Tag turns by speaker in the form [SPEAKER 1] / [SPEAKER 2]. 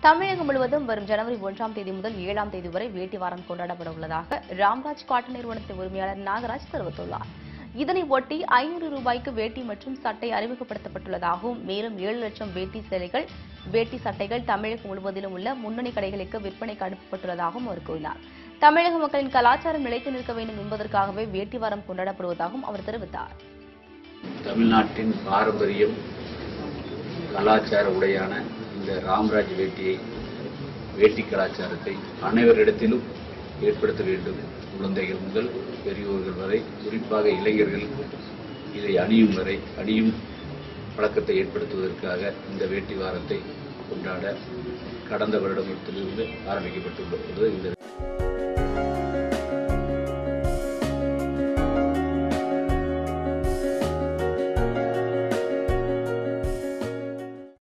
[SPEAKER 1] தமிழகம் முழுவதும் வரும் ஜனவரி ஒன்றாம் தேதி முதல் ஏழாம் தேதி வரை வேட்டி வாரம் கொண்டாடப்பட உள்ளதாக ராம்ராஜ் காட்டன் நிறுவனத்தின் உரிமையாளர் நாகராஜ் தெரிவித்துள்ளார் இதனை ஒட்டி ஐநூறு ரூபாய்க்கு வேட்டி மற்றும் சட்டை அறிமுகப்படுத்தப்பட்டுள்ளதாகவும் மேலும் ஏழு லட்சம் வேட்டி சேலைகள் வேட்டி சட்டைகள் தமிழகம் முழுவதிலும் உள்ள முன்னணி கடைகளுக்கு விற்பனைக்கு அனுப்பப்பட்டுள்ளதாகவும் அவர் கூறினார் தமிழக மக்களின் கலாச்சாரம் நிலைத்து நிற்க வேண்டும் என்பதற்காகவே வேட்டி வாரம் கொண்டாடப்படுவதாகவும் அவர் தெரிவித்தார்
[SPEAKER 2] தமிழ்நாட்டின் பாரம்பரியம் கலாச்சார உடையான இந்த ராம்ராஜ் வேட்டியை வேட்டி கலாச்சாரத்தை அனைவரிடத்திலும் ஏற்படுத்த வேண்டும் குழந்தைகள் முதல் பெரியோர்கள் வரை குறிப்பாக இளைஞர்கள் இதை அணியும் வரை அணியும் பழக்கத்தை ஏற்படுத்துவதற்காக இந்த வேட்டி வாரத்தை கொண்டாட கடந்த வருடத்திலிருந்து ஆரம்பிக்கப்பட்டுள்ளது இந்த